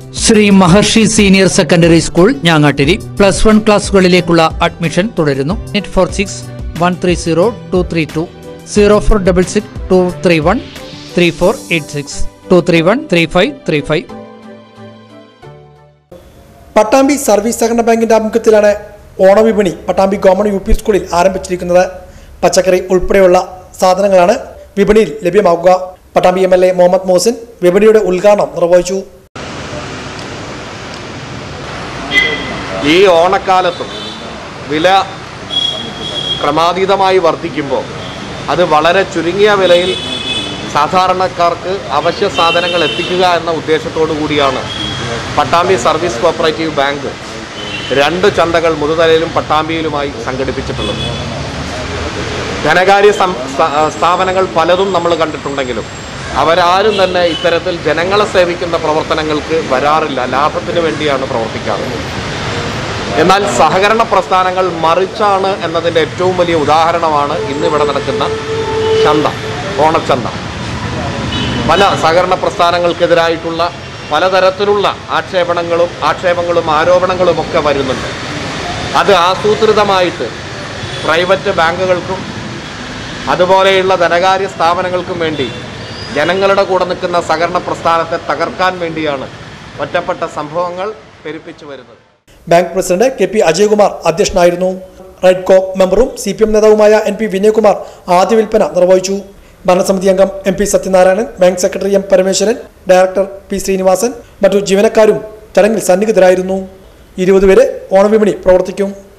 Shri Maharshi senior secondary school Njangattiri plus one ക്ലാസുകളിലേക്കുള്ള admission തുടരുന്നു net four six one three zero two three two zero four double six two three one three four eight six two three one three five three five Pattambi service സഹകരണ ബാങ്കിന്റെ ആഭിമുഖ്യത്തിലാണ് ഓണവിപണി Pattambi government U P സ്കൂളിൽ ആരംഭിച്ചിരിക്കുന്നത് പച്ചക്കറി ഉൾപ്പെടെയുള്ള സാധനങ്ങളാണ് വിപണിയിൽ ലഭ്യമാകുക Pattambi M L A Muhammad Mohsin വിപണിയുടെ ഉദ്ഘാടനം നിർവഹിച്ചു ഈ ഓണക്കാലത്തും വില ക്രമാതീതമായി വർദ്ധിക്കുമ്പോൾ അത് വളരെ ചുരുങ്ങിയ വിലയിൽ സാധാരണക്കാർക്ക് അവശ്യ സാധനങ്ങൾ എത്തിക്കുക എന്ന ഉദ്ദേശത്തോടു കൂടിയാണ് പട്ടാമ്പി സർവീസ് കോപ്പറേറ്റീവ് ബാങ്ക് രണ്ട് ചന്തകൾ മുതുതലയിലും പട്ടാമ്പിയിലുമായി സംഘടിപ്പിച്ചിട്ടുള്ളത് ധനകാര്യ സം- സ്ഥാ- സ്ഥാപനങ്ങൾ പലതും നമ്മൾ കണ്ടിട്ടുണ്ടെങ്കിലും അവരാരും തന്നെ ഇത്തരത്തിൽ ജനങ്ങളെ സേവിക്കുന്ന പ്രവർത്തനങ്ങൾക്ക് വരാറില്ല ലാഭത്തിന് വേണ്ടിയാണ് പ്രവർത്തിക്കാറ് എന്നാൽ സഹകരണ പ്രസ്ഥാനങ്ങൾ മറിച്ചാണ് എന്നതിൻ്റെ ഏറ്റവും വലിയ ഉദാഹരണമാണ് ഇന്നിവിടെ നടക്കുന്ന ചന്ത ഓണച്ചന്ത പല സഹകരണ പ്രസ്ഥാനങ്ങൾക്കെതിരായിട്ടുള്ള പലതരത്തിലുള്ള ആക്ഷേപണങ്ങളും ആക്ഷേപങ്ങളും ആരോപണങ്ങളും ഒക്കെ വരുന്നുണ്ട് അത് ആസൂത്രിതമായിട്ട് പ്രൈവറ്റ് ബാങ്കുകൾക്കും അതുപോലെയുള്ള ധനകാര്യ സ്ഥാപനങ്ങൾക്കും വേണ്ടി ജനങ്ങളുടെ കൂടെ നിൽക്കുന്ന സഹകരണ പ്രസ്ഥാനത്തെ തകർക്കാൻ വേണ്ടിയാണ് ഒറ്റപ്പെട്ട സംഭവങ്ങൾ പെരുപ്പിച്ചു വരുന്നത് bank president K P Ajayakumar അധ്യക്ഷനായിരുന്നു റൈറ്റ് കോ മെമ്പറും സി പി എം നേതാവുമായ എൻ പി വിനയകുമാർ ആദ്യ വിൽപ്പന നിർവഹിച്ചു ഭരണസമിതി അംഗം M P Sathyanarayanan bank secretary M Parameswaran director P Srinivasan മറ്റു ജീവനക്കാരും ചടങ്ങിൽ സന്നിഹിതരായിരുന്നു ഇരുപത് വരെ ഓണവിപണി പ്രവർത്തിക്കും